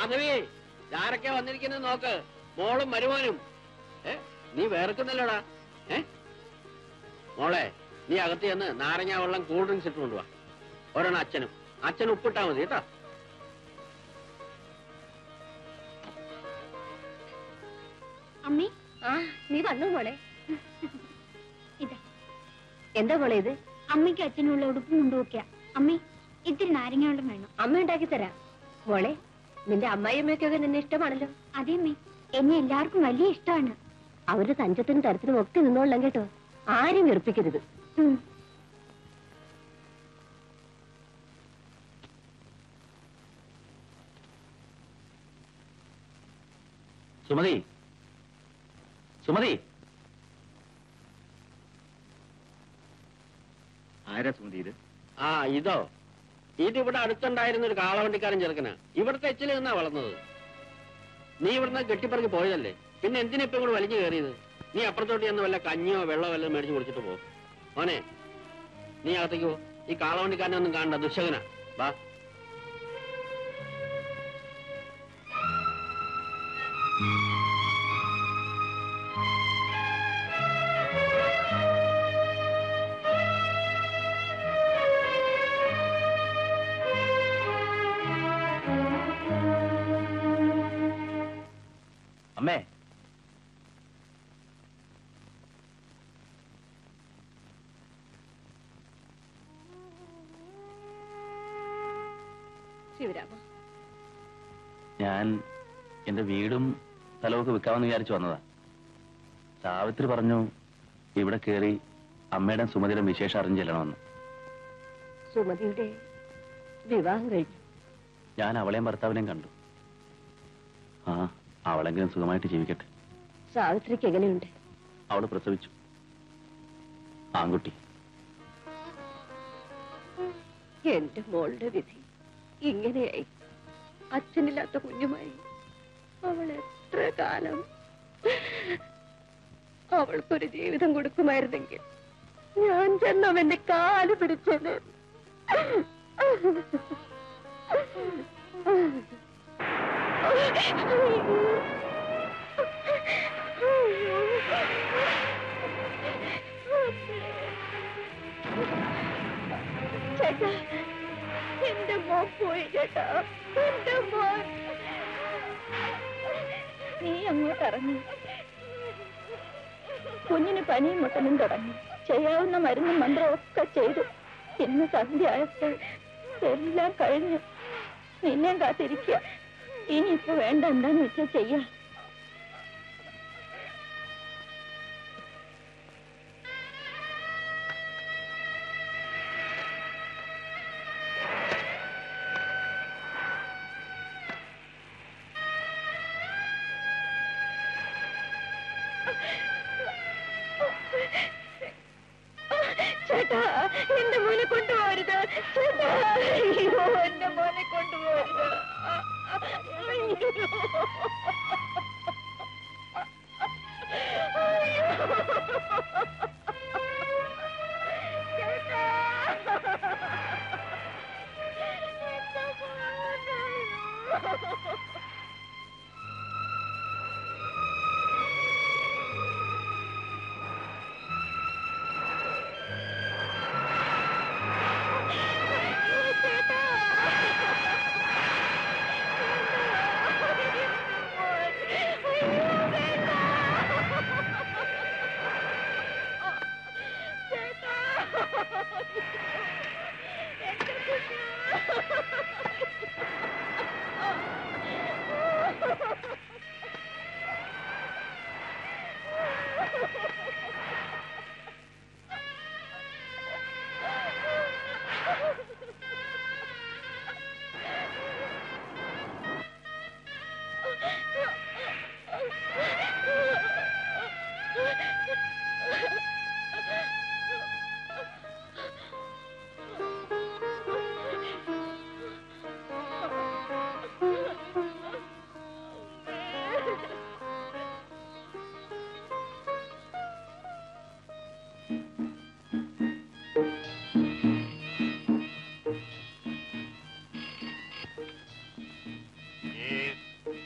മാധവി ആരൊക്കെ വന്നിരിക്കുന്നത് നോക്ക് മോളും മരുമോനും ഏ നീ വേർക്കുന്നല്ലോടാ ഏ മോളെ നീ അകത്ത് ചെന്ന് നാരങ്ങ വെള്ളം കൂൾ ഡ്രിങ്ക്സ് ഇട്ട് കൊണ്ടുവാ ഒരെണ്ണം അച്ഛനും അച്ഛൻ ഉപ്പിട്ടാ മതി കേട്ടോ അമ്മി ആ നീ വന്നു മോളെ ഇതാ എന്താ മോളെ ഇത് അമ്മയ്ക്ക് അച്ഛനുള്ള ഉടുപ്പും കൊണ്ടുവയ്ക്ക അമ്മി ഇത്തിരി നാരങ്ങ വെള്ളം വേണം അമ്മ ഉണ്ടാക്കി തരാം മോളെ നിന്റെ അമ്മായിയമ്മയ്ക്കൊക്കെ നിന്നെ ഇഷ്ടമാണല്ലോ അതേ അമ്മി എന്നെ എല്ലാവർക്കും വലിയ ഇഷ്ടമാണ് അവരുടെ തഞ്ചത്തിനും തരത്തിനും ഒക്കെ നിന്നോളാം കേട്ടോ ആരും വെറുപ്പിക്കരുത് ഉം. സുമതി സുമതി ആരാ സുമതി ഇത് ആ ഇതോ ഇതിവിടെ അടുത്തുണ്ടായിരുന്ന ഒരു കാളവണ്ടിക്കാരൻ ചെറുക്കനാ ഇവിടുത്തെ എച്ചിൽ നിന്നാ വളർന്നത് നീ ഇവിടുന്ന് കെട്ടിപ്പറക്കി പോയതല്ലേ പിന്നെ എന്തിനാ ഇപ്പൊ ഇങ്ങോട്ട് വലിഞ്ഞു കയറിയത് നീ അപ്പുറത്തോട്ട് ചെന്ന് വല്ല കഞ്ഞിയോ വെള്ളമോ വല്ലതും മേടിച്ച് കുടിച്ചിട്ട് പോ മോനെ നീ അകത്തേക്ക് പോ ഈ കാളവണ്ടിക്കാരനെ ഒന്നും കാണണ്ട ദുശകനാ വാ അമ്മേ ശിവരാമ ഞാൻ എന്റെ വീടും സ്ഥലമൊക്കെ വിൽക്കാമെന്ന് വിചാരിച്ചു വന്നതാ സാവിത്രി പറഞ്ഞു ഇവിടെ കയറി അമ്മയുടെ സുമതിയുടെ വിശേഷം അറിഞ്ഞു ചെല്ലണമെന്ന് സുമതിയുടെ വിവാഹം കഴിഞ്ഞു ഞാൻ അവളെയും ഭർത്താവിനെയും കണ്ടു ആ അവളെങ്കിലും സുഖമായിട്ട് ജീവിക്കട്ടെ സാവിത്രിക്ക് എങ്ങനെയുണ്ട് അവള് പ്രസവിച്ചു ആൺകുട്ടി എന്റെ മോളുടെ വിധി ഇങ്ങനെയായി അച്ഛനില്ലാത്ത കുഞ്ഞുമായി അവൾ എത്ര കാലം അവൾക്കൊരു ജീവിതം കൊടുക്കുമായിരുന്നെങ്കിൽ ഞാൻ ചെന്ന് അവന്റെ കാല് പിടിച്ചത് ചേട്ടാ എന്റെ മോൻ പോയി ചേട്ടാ എന്റെ മോൻ നീ അങ്ങോട്ട് ഇറങ്ങി കുഞ്ഞിന് പനിയും മുട്ടനും തുടങ്ങി ചെയ്യാവുന്ന മരുന്നും മന്ത്രവും ഒക്കെ ചെയ്തു ഇന്ന് സന്ധ്യ ആയപ്പോൾ എല്ലാം കഴിഞ്ഞു നിന്നെയും കാത്തിരിക്കുക ഇനിയിപ്പോ വേണ്ട എന്താന്ന് വെച്ചാ ചെയ്യാം ചേട്ടാ എന്റെ മോനെ കൊണ്ടുപോകരുത് ചേട്ടാ അയ്യോ എന്റെ മോനെ കൊണ്ടുപോകരുത് അയ്യോ ചേട്ടാ എന്റെ മോനെ ചേട്ടാ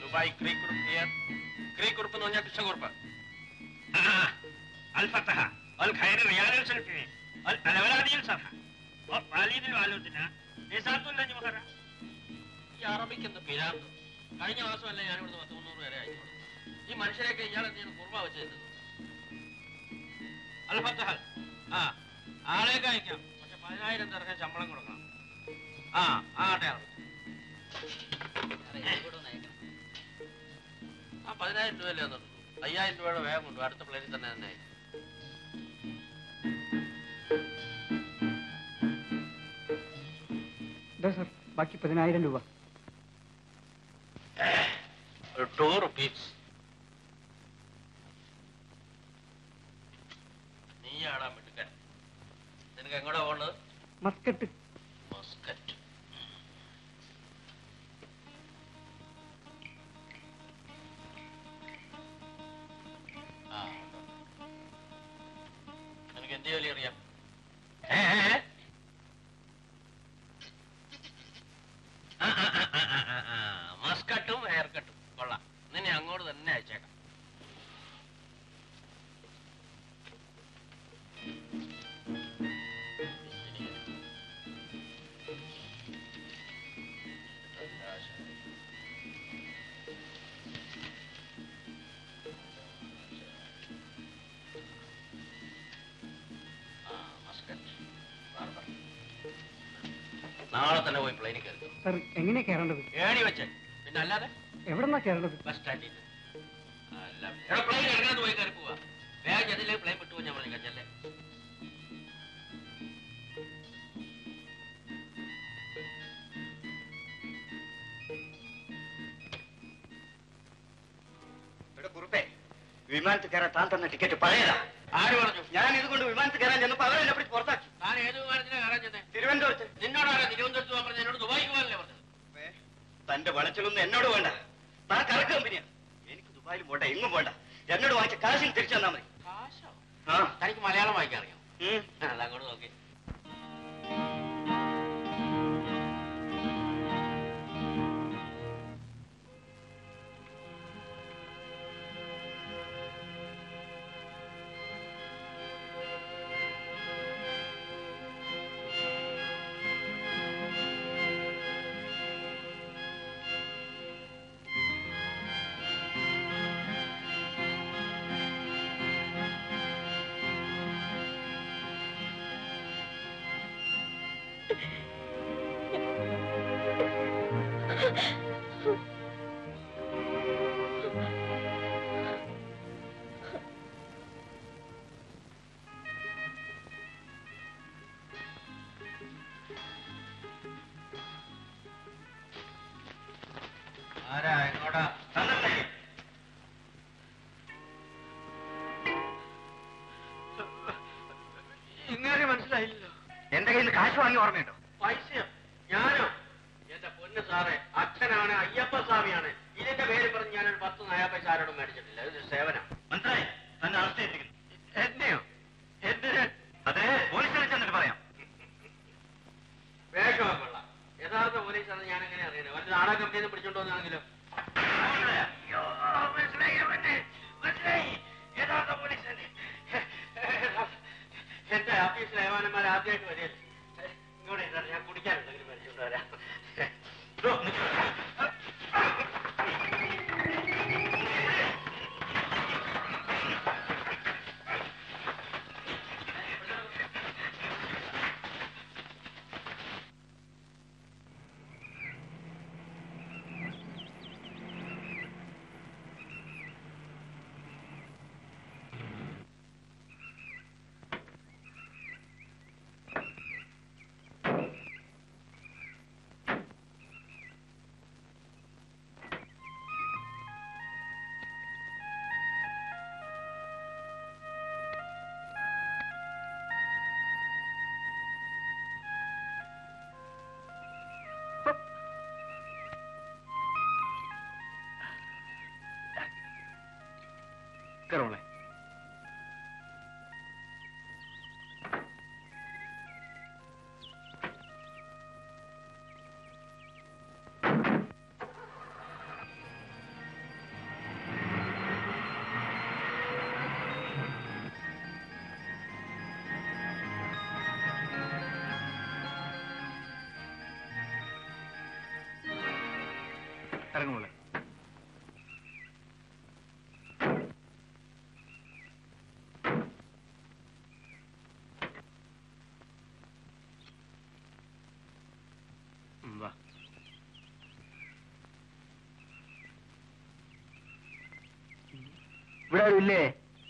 Dubai creek group here creek group എന്ന് പറഞ്ഞാൽ കൃഷ്ണകുറുപ്പ് الفتح والخير ريال السلفي الأولادي الصفحة والوالد الوالدنا نسات النجمهر ഈ അറബിക്ക് എന്ത് പിരാന്ത് കഴിഞ്ഞ മാസമല്ല ഞാൻ ഇവിടുന്ന് പത്ത് മുന്നൂറ് പേരെ അയച്ചു കൊടുത്തു ഈ മനുഷ്യരെയൊക്കെ ഇയാൾ എന്തെങ്കിലും കുർബ വെച്ച് തരുന്നത് അൽഫത്തഹൽ ആ ആളെയൊക്കെ അയക്കാം പക്ഷെ പതിനായിരം പേർക്ക് ശമ്പളം കൊടുക്കണം ആ ആട്ടെ അറബി ആ പതിനായിരം രൂപയല്ലേ തന്നിട്ടുള്ളൂ അയ്യായിരം രൂപയുടെ വേഗം കൊണ്ടു അടുത്ത പ്ലേറ്റിൽ തന്നെ തന്നെ അയച്ചു ഇതാ സാർ ബാക്കി പതിനായിരം രൂപ ടു റുപ്പീസ് നീ ആടാൻ മിടുക്കൻ നിനക്ക് എങ്ങോട്ടാ പോകേണ്ടത് മസ്കറ്റ് മസ്കറ്റ് ആ, ഉണ്ട്. നിനക്ക് എന്ത് ജോലി അറിയാം ഏ, ഏ, ഏ? ആ, ആ, ആ, ആ, ആ, ആ, ആ. മസ്കട്ടും ഹെയർ കട്ടും കൊള്ളാം നിന്നെ അങ്ങോട്ട് തന്നെ അയച്ചേക്കാം ആ, മസ്കറ്റ്. ബാർബർ. നാളെ തന്നെ പോയി പ്ലെയിനിൽ കയറി സാർ എങ്ങനെയാ കയറേണ്ടത് ഏണി വെച്ച് പിന്നെ അല്ലാതെ എവിടെന്നാ കയറേണ്ടത് ബസ് സ്റ്റാൻഡിൽ അല്ല എടാ പ്ലെയിൻ എടുക്കാതെ പോയി കയറി പോവാ വേഗം ചെന്നില്ലേ പ്ലെയിൻ വിട്ടു ഞാൻ വിളിക്കാം ചെല്ലേ ഇവിടെ കുറുപ്പേ വിമാനത്തിൽ കയറാൻ താൻ തന്ന ടിക്കറ്റ് പഴയതാ ആര് പറഞ്ഞു ഞാൻ ഇതുകൊണ്ട് വിമാനത്തിൽ കയറാൻ ചെന്നപ്പോ അവരെന്നെ പിടിച്ച് പുറത്താക്കി താൻ ഏത് വിമാനത്തിനാ കയറാൻ ചെന്നേ തിരുവനന്തപുരത്ത് നിന്നോടാരാ തിരുവനന്തപുരത്ത് പോകാൻ പറഞ്ഞത് എന്നോട് ദുബായിക്ക് പോകാനല്ലേ പറഞ്ഞത് ഏ, തന്റെ വളച്ചിലൊന്നും എന്നോട് വേണ്ട താൻ കറക്ക് കമ്പനിയാ എനിക്ക് ദുബായിലും പോണ്ട എങ്ങും പോണ്ട എന്നോട് വാങ്ങിച്ച കാശിന് തിരിച്ചു തന്നാ മതി കാശോ ആ തനിക്ക് മലയാളം വായിക്കാൻ അറിയാം ഉം. അതങ്ങോട്ട് നോക്കി ആരാ എങ്ങോട്ടാ തന്നട്ടെ. ഇങ്ങനെ മനസ്സിലായില്ലല്ലോ എന്റെ കയ്യിൽ നിന്ന് കാശ് വാങ്ങി ഓർമ്മയുണ്ടോ പൈസയോ ഞാനോ എന്റെ പൊന്ന് സാറേ അച്ഛനാണ് അയ്യപ്പ സ്വാമിയാണ് ഇതിന്റെ പേര് പറഞ്ഞ് ഞാനൊരു പത്ത് നയാ പൈസ ആരോടും മേടിച്ചിട്ടില്ല ഇത് സേവനം മനസ്സിലായി തന്നെ അവസ്ഥയെത്തിക്കുന്നു എന്നെയോ എന്തിന് അതെ പോലീസിൽ ചെന്നിട്ട് പറയാം വേഷമൊക്കെ കൊള്ളാം യഥാർത്ഥ പോലീസാണ് ഞാൻ എങ്ങനെ അറിയണേ വല്ല നാടക കമ്പനിയിൽ നിന്ന് പിടിച്ചോണ്ട് വന്നാണെങ്കിലോ അയ്യോ, മനസ്സിലായി അവനെ. മനസ്സിലായി. യഥാർത്ഥ പോലീസ് തന്നെ. എന്റെ ഓഫീസിലെ ഏമാനന്മാർ ആദ്യമായിട്ട് വരികയല്ലേ ഇങ്ങോട്ട് ഇരുന്നാ ഞാൻ കുടിക്കാനുണ്ടെങ്കിലും മേടിച്ചോണ്ട് വരാം ഇതോ, നിൽക്ക്. കയറോളെ ഇറങ്ങുമോളെ വാ ഇവിടെ ആരും ഇല്ലേ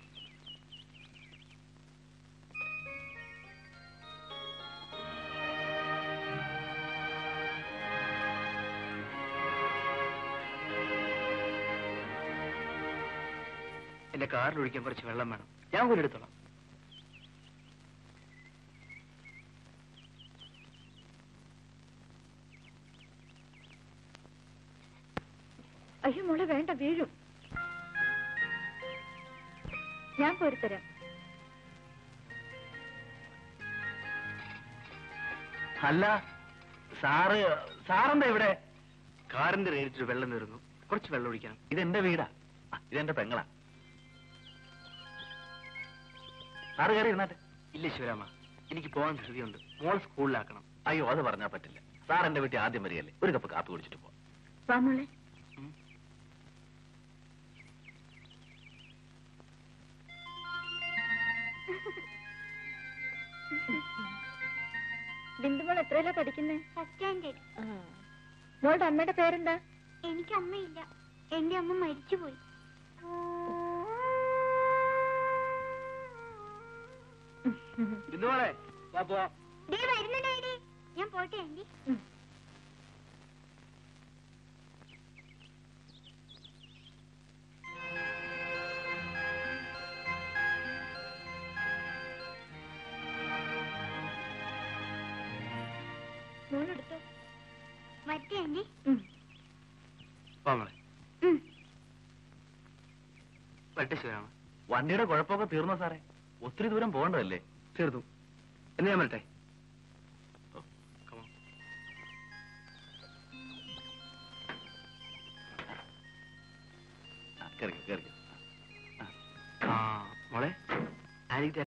എന്റെ കാറിൽ ഒഴിക്കാൻ കുറച്ച് വെള്ളം വേണം ഞാൻ പോലും എടുത്തോളാം അയ്യോ മോളെ വേണ്ട വീഴും ഞാൻ പോരുത്തരാം അല്ല സാറ് സാറെന്താ ഇവിടെ കാറിന്റെ റേറ്റിൽ വെള്ളം തീർന്നു കുറച്ച് വെള്ളം ഒഴിക്കണം ഇതെന്റെ വീടാ ആ, ഇതെന്റെ പെങ്ങളാ സാറ് കയറി ഇരുന്നാട്ടെ ഇല്ല ശിവരാമ എനിക്ക് പോകാൻ ധൃതിയുണ്ട് മോൾ സ്കൂളിലാക്കണം അയ്യോ അത് പറഞ്ഞാൽ പറ്റില്ല സാർ എന്റെ വീട്ടിൽ ആദ്യം വരികയല്ലേ ഒരു കപ്പ് കാപ്പി കുടിച്ചിട്ട് പോ വാ മോളെ ബിന്ദുമോൾ എത്രയല്ല പഠിക്കുന്നേ ഫസ്റ്റ് സ്റ്റാൻഡേർഡ് മോളുടെ അമ്മയുടെ പേരെന്താ എനിക്ക് അമ്മയില്ല എന്റെ അമ്മ മരിച്ചുപോയി ബിന്ദുമോളെ വാ പോ ദേ വരുന്നു ഡാഡി ഞാൻ പോട്ടെ ആന്റി മോളെടുത്തോ വരട്ടെ ആന്റി വാ മോളെ ഉം. വരട്ടെ ശിവരാമ വണ്ടിയുടെ കുഴപ്പമൊക്കെ തീർന്നോ സാറേ ഒത്തിരി ദൂരം പോകേണ്ടതല്ലേ തീർന്നു എന്ന് ഞാൻ വരട്ടെ ഓ. Come on. ആ, കേറിക്കോ കേറിക്കോ ആ മോളെ ആനിക്ക്